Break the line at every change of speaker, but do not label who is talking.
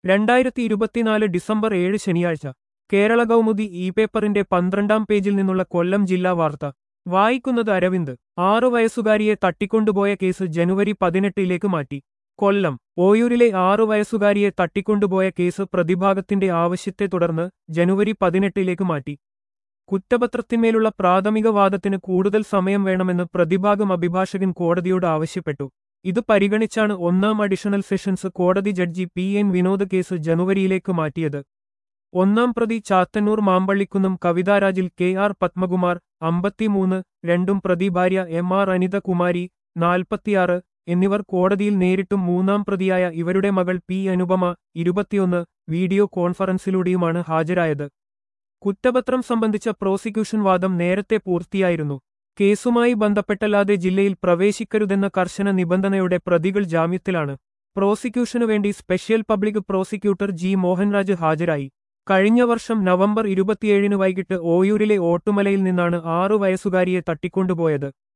രണ്ടായിരത്തി ഇരുപത്തിനാല് ഡിസംബർ ഏഴ് ശനിയാഴ്ച കേരള കൗമുദി ഇ പേപ്പറിന്റെ പന്ത്രണ്ടാം പേജിൽ നിന്നുള്ള കൊല്ലം ജില്ലാ വാർത്ത വായിക്കുന്നത് അരവിന്ദ് ആറു വയസ്സുകാരിയെ തട്ടിക്കൊണ്ടുപോയ കേസ് ജനുവരി പതിനെട്ടിലേക്ക് മാറ്റി കൊല്ലം ഓയൂരിലെ ആറു വയസ്സുകാരിയെ തട്ടിക്കൊണ്ടുപോയ കേസ് പ്രതിഭാഗത്തിന്റെ ആവശ്യത്തെ തുടർന്ന് ജനുവരി പതിനെട്ടിലേക്ക് മാറ്റി കുറ്റപത്രത്തിന്മേലുള്ള പ്രാഥമിക വാദത്തിന് കൂടുതൽ സമയം വേണമെന്ന് പ്രതിഭാഗം അഭിഭാഷകൻ കോടതിയോട് ആവശ്യപ്പെട്ടു ഇത് പരിഗണിച്ചാണ് ഒന്നാം അഡീഷണൽ സെഷൻസ് കോടതി ജഡ്ജി പി എൻ വിനോദ് കേസ് ജനുവരിയിലേക്ക് മാറ്റിയത് ഒന്നാം പ്രതി ചാത്തന്നൂർ മാമ്പള്ളിക്കുന്നും കവിതാരാജിൽ കെ ആർ പത്മകുമാർ അമ്പത്തിമൂന്ന് രണ്ടും പ്രതി ഭാര്യ എം ആർ അനിതകുമാരി നാൽപ്പത്തിയാറ് എന്നിവർ കോടതിയിൽ നേരിട്ടും മൂന്നാം പ്രതിയായ ഇവരുടെ മകൾ പി അനുപമ ഇരുപത്തിയൊന്ന് വീഡിയോ കോൺഫറൻസിലൂടെയുമാണ് ഹാജരായത് കുറ്റപത്രം സംബന്ധിച്ച പ്രോസിക്യൂഷൻ വാദം നേരത്തെ പൂർത്തിയായിരുന്നു കേസുമായി ബന്ധപ്പെട്ടല്ലാതെ ജില്ലയിൽ പ്രവേശിക്കരുതെന്ന കർശന നിബന്ധനയുടെ പ്രതികൾ ജാമ്യത്തിലാണ് പ്രോസിക്യൂഷനു വേണ്ടി special public prosecutor G Mohanraj ഹാജരായി കഴിഞ്ഞ വർഷം നവംബർ ഇരുപത്തിയേഴിന് വൈകിട്ട് ഓയൂരിലെ ഓട്ടുമലയിൽ നിന്നാണ് ആറു വയസ്സുകാരിയെ തട്ടിക്കൊണ്ടുപോയത്